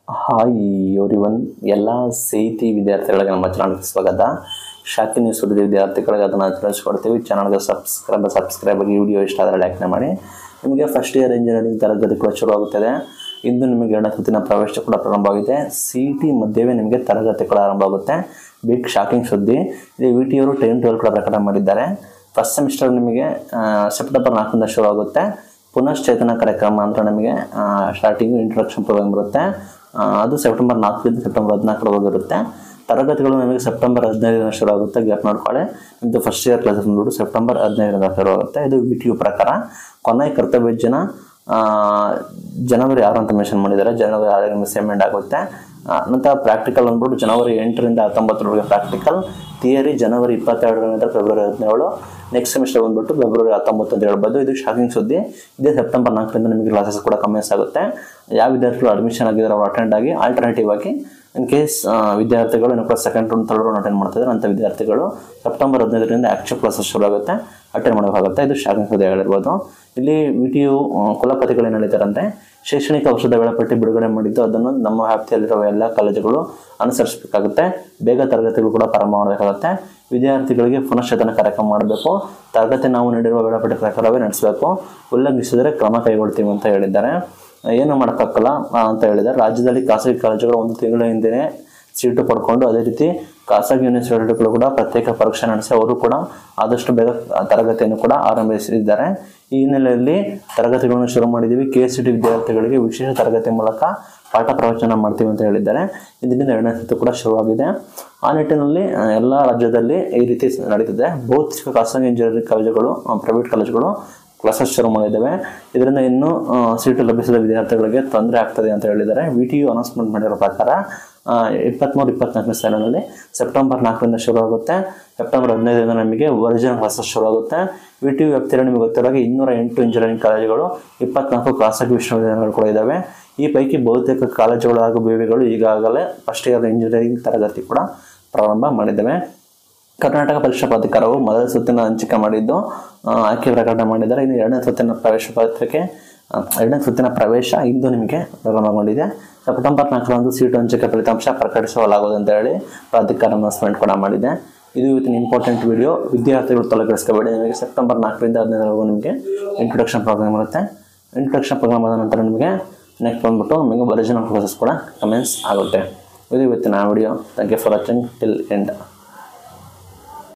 hi everyone ಎಲ್ಲ C T ವಿದ್ಯಾರ್ಥಿಗಳಿಗೆ ನಮ್ಮ ಚಾನಲ್ಗೆ ಸ್ವಾಗತ ಶಾಖೆ ನ್ಯೂಸ್ ಓದಿದ ವಿದ್ಯಾರ್ಥಿಗಳಿಗೆ ಅದನ್ನು ತಿಳಿಸ್ಕೊಡ್ತೀವಿ ಚಾನಲ್ಗೆ ಸಬ್ಸ್ಕ್ರೈಬ್ ಸಬ್ಸ್ಕ್ರೈಬ್ ಆಗಿ ವಿಡಿಯೋ ಇಷ್ಟ ಆದರೆ ಲೈಕ್ನ ಮಾಡಿ ನಿಮಗೆ ಫಸ್ಟ್ ಇಯರ್ ಇಂಜಿನಿಯರಿಂಗ್ ತರಗತಿ ಕೂಡ ಶುರುವಾಗುತ್ತದೆ ಇಂದು ನಿಮಗೆ ಎರಡನೇ ಸುತ್ತಿನ ಪ್ರವೇಶ ಕೂಡ ಪ್ರಾರಂಭವಾಗಿದೆ ಸಿ ಟಿ ಮಧ್ಯವೇ ನಿಮಗೆ ತರಗತಿ ಕೂಡ ಆರಂಭ ಆಗುತ್ತೆ ಬಿಗ್ ಶಾಕಿಂಗ್ ಸುದ್ದಿ ಇಲ್ಲಿ ವಿ ಟಿ ಅವರು ಟೆನ್ ಟ್ವೆಲ್ ಕೂಡ ಪ್ರಕಟ ಮಾಡಿದ್ದಾರೆ ಫಸ್ಟ್ ಸೆಮಿಸ್ಟರ್ ನಿಮಗೆ ಆ, ಸೆಪ್ಟೆಂಬರ್ ನಾಲ್ಕರಿಂದ ಶುರುವಾಗುತ್ತೆ ಪುನಶ್ಚೇತನ ಕಾರ್ಯಕ್ರಮ ಅಂದರೆ ನಮಗೆ ಸ್ಟಾರ್ಟಿಂಗು ಇಂಟ್ರೊಡಕ್ಷನ್ ಪ್ರೋಗ್ರಾಮ್ ಬರುತ್ತೆ ಆ, ಅದು ಸೆಪ್ಟೆಂಬರ್ ನಾಲ್ಕರಿಂದ ಸೆಪ್ಟೆಂಬರ್ ಹದಿನಾಲ್ಕರವರೆಗೆ ಇರುತ್ತೆ ತರಗತಿಗಳು ನಮಗೆ ಸೆಪ್ಟೆಂಬರ್ ಹದಿನೈದರಿಂದ ಶುರು ಆಗುತ್ತೆ ಗ್ಯಾಪ್ ನೋಡ್ಕೊಳ್ಳಿ ನಿಮ್ಮದು ಫಸ್ಟ್ ಇಯರ್ ಕ್ಲಾಸಸ್ ಬಂದ್ಬಿಟ್ಟು ಸೆಪ್ಟೆಂಬರ್ ಹದಿನೈದರಿಂದ ಶುರು ಆಗುತ್ತೆ ಇದು ವಿ ಟಿ ಯು ಪ್ರಕಾರ ಕೊನೆಯ ಕರ್ತವ್ಯ ಜನ ಆ, ಜನವರಿ ಆರು ಅಂತ ಮೆನ್ಷನ್ ಮಾಡಿದ್ದಾರೆ ಜನವರಿ ಆರರಿಂದ ಅಸೈನ್ಮೆಂಟ್ ಆಗುತ್ತೆ ಆ, ನಂತರ ಪ್ರಾಕ್ಟಿಕಲ್ ಅಂದ್ಬಿಟ್ಟು ಜನವರಿ ಎಂಟರಿಂದ ಹತ್ತೊಂಬತ್ತರವರೆಗೆ ಪ್ರಾಕ್ಟಿಕಲ್ ಥಿಯರಿ ಜನವರಿ ಇಪ್ಪತ್ತೆರಡರಿಂದ ಫೆಬ್ರವರಿ ಹದಿನೇಳು ನೆಕ್ಸ್ಟ್ ಸೆಮಿಸ್ಟರ್ ಬಂದ್ಬಿಟ್ಟು ಫೆಬ್ರವರಿ ಹತ್ತೊಂಬತ್ತು ಅಂತ ಹೇಳ್ಬೋದು ಇದು ಶಾಕಿಂಗ್ ಸುದ್ದಿ ಇದೇ ಸೆಪ್ಟೆಂಬರ್ ನಾಲ್ಕರಿಂದ ನಿಮಗೆ ಕ್ಲಾಸಸ್ ಕೂಡ ಕಮೆನ್ಸ್ ಆಗುತ್ತೆ ಯಾವ ವಿದ್ಯಾರ್ಥಿಗಳು ಅಡ್ಮಿಷನ್ ಆಗಿದ್ದಾರೆ ಅವರು ಅಟೆಂಡ್ ಆಗಿ ಆಲ್ಟರ್ನೇಟಿವ್ ಆಗಿ ಇನ್ ಕೇಸ್ ವಿದ್ಯಾರ್ಥಿಗಳು ಇನ್ನು ಕೂಡ second round third round attend ಮಾಡ್ತಿದ್ದಾರೆ ಅಂಥ ವಿದ್ಯಾರ್ಥಿಗಳು ಸೆಪ್ಟೆಂಬರ್ ಹದಿನೈದರಿಂದ ಆ್ಯಕ್ಚುಲ್ ಕ್ಲಾಸಸ್ ಶುರು ಆಗುತ್ತೆ ಅಟೆಂಡ್ ಮಾಡಬೇಕಾಗುತ್ತೆ ಇದು ಶಾಕಿಂಗ್ ಸುದ್ದಿ ಹೇಳಿರ್ಬೋದು ಇಲ್ಲಿ ವಿ ಟಿ ಯು ಕುಲಪತಿಗಳು ಏನು ಹೇಳಿದ್ದಾರಂತೆ ಶೈಕ್ಷಣಿಕ ವರ್ಷದ ವೇಳಾಪಟ್ಟಿ ಬಿಡುಗಡೆ ಮಾಡಿದ್ದು ಅದನ್ನು ನಮ್ಮ ವ್ಯಾಪ್ತಿಯಲ್ಲಿರುವ ಎಲ್ಲ ಕಾಲೇಜುಗಳು ಅನುಸರಿಸಬೇಕಾಗುತ್ತೆ ಬೇಗ ತರಗತಿಗಳು ಕೂಡ ಪ್ರಾರಂಭ ಮಾಡಬೇಕಾಗುತ್ತೆ ವಿದ್ಯಾರ್ಥಿಗಳಿಗೆ ಪುನಶ್ಚೇತನ ಕಾರ್ಯಕ್ರಮ ಮಾಡಬೇಕು ತರಗತಿ ನಾವು ನೀಡಿರುವ ವೇಳಾಪಟ್ಟಿ ಪ್ರಕಾರವೇ ನಡೆಸಬೇಕು ಉಲ್ಲಂಘಿಸಿದರೆ ಕ್ರಮ ಕೈಗೊಳ್ತೀವಿ ಅಂತ ಹೇಳಿದ್ದಾರೆ ಏನು ಮಾಡೋಕ್ಕಾಗಲ್ಲ ಆ, ಅಂತ ಹೇಳಿದ್ದಾರೆ ರಾಜ್ಯದಲ್ಲಿ ಖಾಸಗಿ ಕಾಲೇಜುಗಳು ಒಂದು ತಿಂಗಳ ಹಿಂದೆಯೇ ಸೀಟು ಪಡ್ಕೊಂಡು ಅದೇ ರೀತಿ ಖಾಸಗಿ ಯೂನಿವರ್ಸಿಟಿಗಳು ಕೂಡ ಪ್ರತ್ಯೇಕ ಪರೀಕ್ಷೆ ನಡೆಸಿ ಅವರು ಕೂಡ ಆದಷ್ಟು ಬೇಗ ತರಗತಿಯನ್ನು ಕೂಡ ಆರಂಭಿಸಿದ್ದಾರೆ ಈ ಹಿನ್ನೆಲೆಯಲ್ಲಿ ತರಗತಿಗಳನ್ನು ಶುರು ಮಾಡಿದ್ದೀವಿ ಕೆ ಎಸ್ ಸಿ ಟಿ ವಿದ್ಯಾರ್ಥಿಗಳಿಗೆ ವಿಶೇಷ ತರಗತಿ ಮೂಲಕ ಪಾಠ ಪ್ರವಚನ ಮಾಡ್ತೀವಿ ಅಂತ ಹೇಳಿದ್ದಾರೆ ಇದರಿಂದ ಎರಡನೇ ಸುತ್ತು ಕೂಡ ಶುರುವಾಗಿದೆ ಆ ನಿಟ್ಟಿನಲ್ಲಿ ಆ, ಎಲ್ಲ ರಾಜ್ಯದಲ್ಲಿ ಈ ರೀತಿ ನಡೀತಿದೆ ಭೌತಿಕ ಖಾಸಗಿ ಇಂಜಿನಿಯರಿಂಗ್ ಕಾಲೇಜುಗಳು ಪ್ರೈವೇಟ್ ಕಾಲೇಜುಗಳು ಕ್ಲಾಸಸ್ ಶುರು ಮಾಡಿದ್ದೇವೆ ಇದರಿಂದ ಇನ್ನೂ ಆ, ಸೀಟು ಲಭಿಸಿದ ವಿದ್ಯಾರ್ಥಿಗಳಿಗೆ ತೊಂದರೆ ಆಗ್ತದೆ ಅಂತ ಹೇಳಿದ್ದಾರೆ ವಿ ಟಿ ಯು ಅನೌನ್ಸ್ಮೆಂಟ್ ಮಾಡಿರೋ ಪ್ರಕಾರ ಇಪ್ಪತ್ತ್ಮೂರು ಇಪ್ಪತ್ನಾಲ್ಕನೇ ಸಾಲಿನಲ್ಲಿ ಸೆಪ್ಟೆಂಬರ್ ನಾಲ್ಕರಿಂದ ಶುರುವಾಗುತ್ತೆ ಸೆಪ್ಟೆಂಬರ್ ಹದಿನೈದರಿಂದ ನಮಗೆ ಒರಿಜಿನಲ್ ಕ್ಲಾಸಸ್ ಶುರುವಾಗುತ್ತೆ ವಿ ಟಿ ಯು ವ್ಯಾಪ್ತಿಯಲ್ಲಿ ನಿಮಗೆ ಗೊತ್ತಿರೋ ಹಾಗೆ ಇನ್ನೂರ ಎಂಟು ಇಂಜಿನಿಯರಿಂಗ್ ಕಾಲೇಜುಗಳು ಇಪ್ಪತ್ನಾಲ್ಕು ಖಾಸಗಿ ವಿಶ್ವವಿದ್ಯಾಲಯಗಳು ಕೂಡ ಇದ್ದಾವೆ ಈ ಪೈಕಿ ಬಹುತೇಕ ಕಾಲೇಜುಗಳು ಹಾಗೂ ಬೇವಿಗಳು ಈಗಾಗಲೇ ಫಸ್ಟ್ ಇಯರ್ ಇಂಜಿನಿಯರಿಂಗ್ ತರಗತಿ ಕೂಡ ಪ್ರಾರಂಭ ಮಾಡಿದ್ದೇವೆ ಕರ್ನಾಟಕ ಪರೀಕ್ಷಾ ಪ್ರಾಧಿಕಾರವು ಮೊದಲ ಸುತ್ತಿನ ಹಂಚಿಕೆ ಮಾಡಿದ್ದು ಆ, ಆಯ್ಕೆ ಪ್ರಕಟಣೆ ಮಾಡಿದ್ದಾರೆ ಇನ್ನು ಎರಡನೇ ಸುತ್ತಿನ ಪ್ರವೇಶ ಪತ್ರಿಕೆ ಆ, ಎರಡನೇ ಸುತ್ತಿನ ಪ್ರವೇಶ ಇಂದು ನಿಮಗೆ ಪ್ರಾರಂಭಗೊಂಡಿದೆ ಸೆಪ್ಟೆಂಬರ್ ನಾಲ್ಕರಂದು ಸೀಟು ಹಂಚಿಕೆ ಫಲಿತಾಂಶ ಪ್ರಕಟಿಸಲಾಗುವುದು ಅಂತ ಹೇಳಿ ಪ್ರಾಧಿಕಾರ ಅನೌನ್ಸ್ಮೆಂಟ್ ಕೂಡ ಮಾಡಿದೆ ಇದು ಇವತ್ತಿನ ಇಂಪಾರ್ಟೆಂಟ್ ವಿಡಿಯೋ ವಿದ್ಯಾರ್ಥಿಗಳು ತಲೆಕೆಡಿಸ್ಕೋಬೇಡಿ ನಿಮಗೆ ಸೆಪ್ಟೆಂಬರ್ ನಾಲ್ಕರಿಂದ ಹದಿನೈದರವರೆಗೂ ನಿಮಗೆ ಇಂಟ್ರೊಡಕ್ಷನ್ ಪ್ರೋಗ್ರಾಮ್ ಇರುತ್ತೆ ಇಂಟ್ರೊಡಕ್ಷನ್ ಪ್ರೋಗ್ರಾಮ್ ಆದ ನಂತರ ನಿಮಗೆ ನೆಕ್ಸ್ಟ್ ಬಂದ್ಬಿಟ್ಟು ನಿಮಗೆ ಒರಿಜಿನಲ್ ಕ್ಲಾಸಸ್ ಕೂಡ ಕಮೆನ್ಸ್ ಆಗುತ್ತೆ ಇದು ಇವತ್ತಿನ video thank you for watching till end